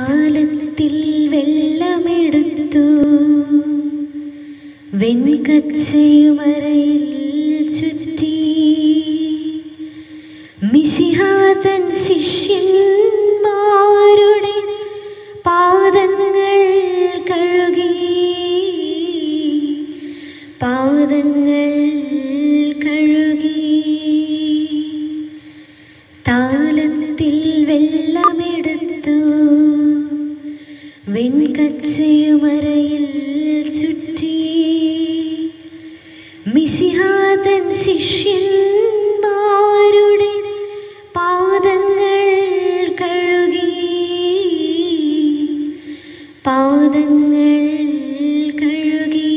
താലത്തിൽ വെള്ളമെടുത്തു വെൺകച്ചയുമറയിൽ ചുറ്റി മിശിഹാതൻ ശിഷ്യന്മാരുടെ പാദങ്ങൾ കഴുകി പാദങ്ങൾ കഴുകി താലത്തിൽ വെള്ളമെടുത്തു വെൺകച്ചയുമറയിൽ ചുറ്റി മിശിഹാതൻ ശിഷ്യന്മാരുടെ പാദങ്ങൾ കഴുകി പാദങ്ങൾ കഴുകി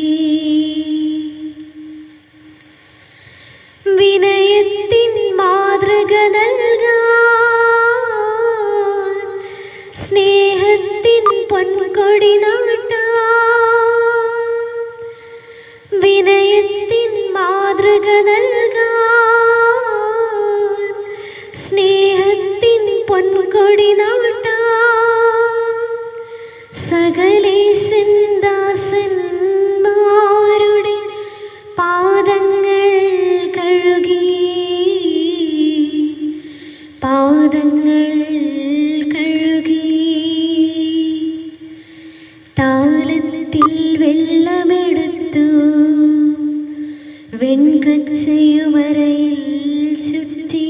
വിനയത്തിൻ മാതൃക നൽകാൻ സ്നേഹത്തിൻ പൊൻകൊടി നാട്ടാൻ വിനയത്തിൻ മാതൃക നൽകാൻ സ്നേഹത്തിൻ പൊൻകൊടി നാട്ടാൻ സകലേശൻ ദാസന്മാരുടെ പാദങ്ങൾ കഴുകി പാദങ്ങൾ കഴുകി താലത്തിൽ വെള്ളമെടുത്തു വെൺകച്ചയുമറയിൽ ചുറ്റി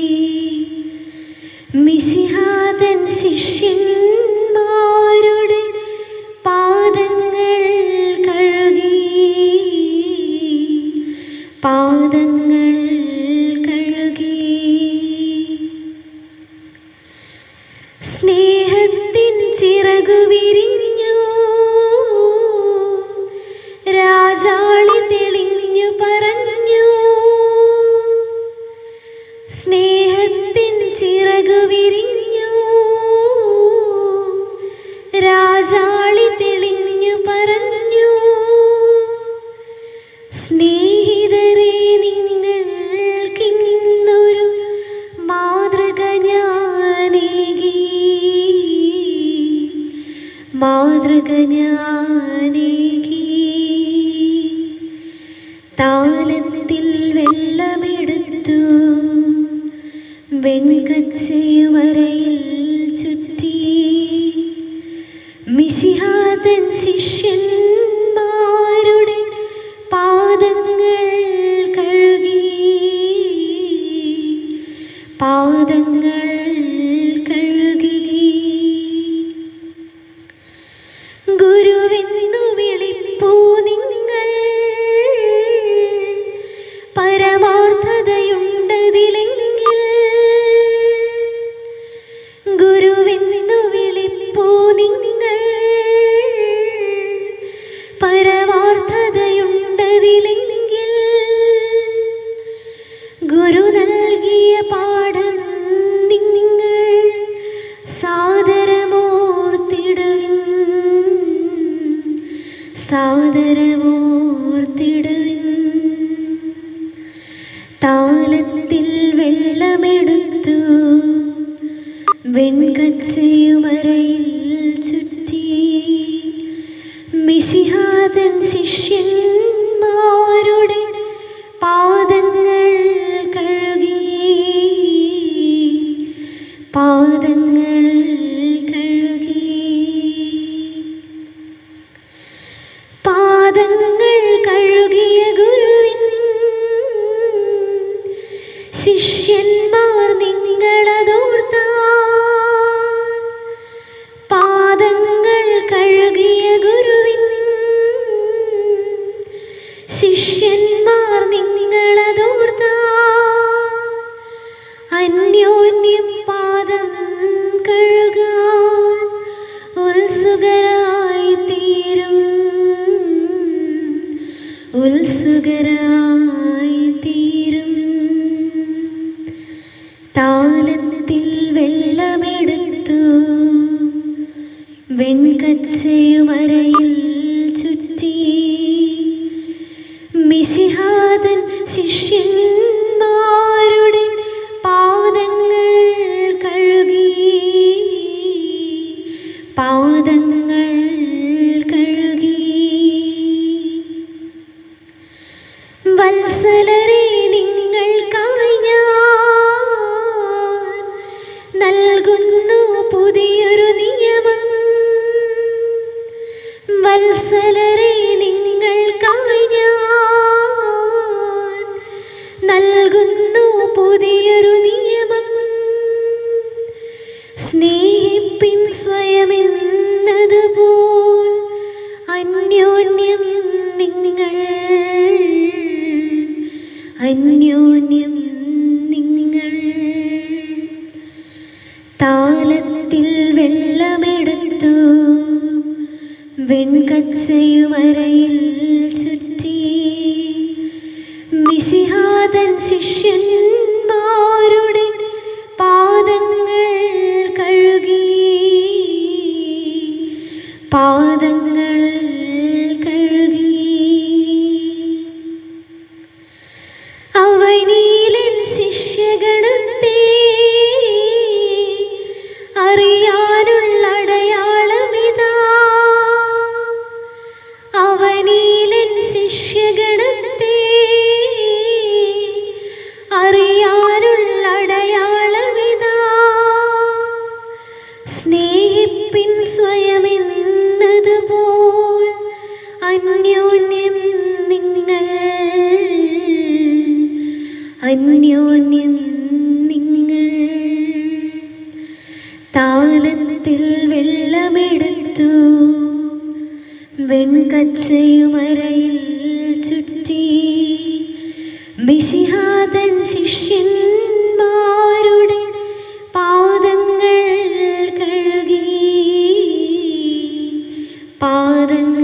മിശിഹാതൻ ശിഷ്യന്മാരുടെ പാദങ്ങൾ കഴുകി പാദങ്ങൾ കഴുകി സ്നേഹത്തിൻ ചിറകു വിരിഞ്ഞു രാജാളി തെളിഞ്ഞു പറഞ്ഞു സ്നേഹത്തിൻ ചിറകു വിരിഞ്ഞു രാജാളി തെളിഞ്ഞു പറഞ്ഞു സ്നേഹിതരെ നിങ്ങൾക്കിന്നൊരു മാതൃക ഞാനേകി മാതൃക ഞാനേകി താലത്തിൽ വെള്ളമെടുത്തു വെൺകച്ചയുമറയിൽ ചുറ്റി മിശിഹാതൻ ശിഷ്യന്മാരുടെ പാദങ്ങൾ കഴുകി പാദങ്ങൾ കഴുകി ഗുരുവെന്നു വിളിപ്പൂ നിങ്ങൾ പരമാർത്ഥതയുണ്ടതിലെങ്കിൽ ഗുരുവെന്നു വിളിപ്പൂ നിങ്ങൾ പരമാർത്ഥതയുണ്ടതിലെങ്കിൽ ഗുരു നൽകിയ പാഠം നിങ്ങൾ സാദരമോർത്തിടുവിൻ സാദരമോർത്തിടുവിൻ താലത്തിൽ വെള്ളമെടുത്തു വെൺകച്ചയുമറയിൽ ചുറ്റി മിശിഹാതൻ ശിഷ്യന്മാരുടെ പാദങ്ങൾ കഴുകി പാദങ്ങൾ കഴുകി പാദങ്ങൾ കഴുകിയ ഗുരുവിൻ ശിഷ്യന്മാർ നിങ്ങളതോർത്ത പാദങ്ങൾ കഴുകിയ ഗുരുവിൻ ശിഷ്യന്മാർ നിങ്ങളതോർത്ത അന്യോന്യം പാദം കഴുകാൻ ഉത്സുകരായി തീരും ഉത്സുകരായി തീരും താലത്തിൽ വെള്ളമെടുത്തു വെൺകച്ചയുമറയിൽ ചുറ്റി മിശിഹാതൻ ശിഷ്യന്മാരുടെ പാദങ്ങൾ കഴുകി താലത്തിൽ വെള്ളമെടുത്തു വെൺകച്ചയുമരയിൽ ചുറ്റി മിശിഹാതൻ ശിഷ്യന്മാരുടെ പാദങ്ങൾ കഴുകി പാദങ്ങൾ കഴുകി അവനീലൻ ശിഷ്യഗണത്തെ അറിയാനുള്ള അടയാളമിതാ അവനീലൻ ശിഷ്യഗണത്തെ അറിയാനുള്ള അടയാളമിതാ സ്നേഹിപ്പിൻ സ്വയമെന്നതുപോൽ അന്യോന്യം നിങ്ങൾ അന്യോന്യം നിങ്ങൾ താലത്തിൽ വെള്ളമെടുത്തു വെൺകച്ചയുമരയിൽ ചുറ്റി മിശിഹാതൻ ശിഷ്യന്മാരുടെ പാദങ്ങൾ കഴുകി പാദങ്ങൾ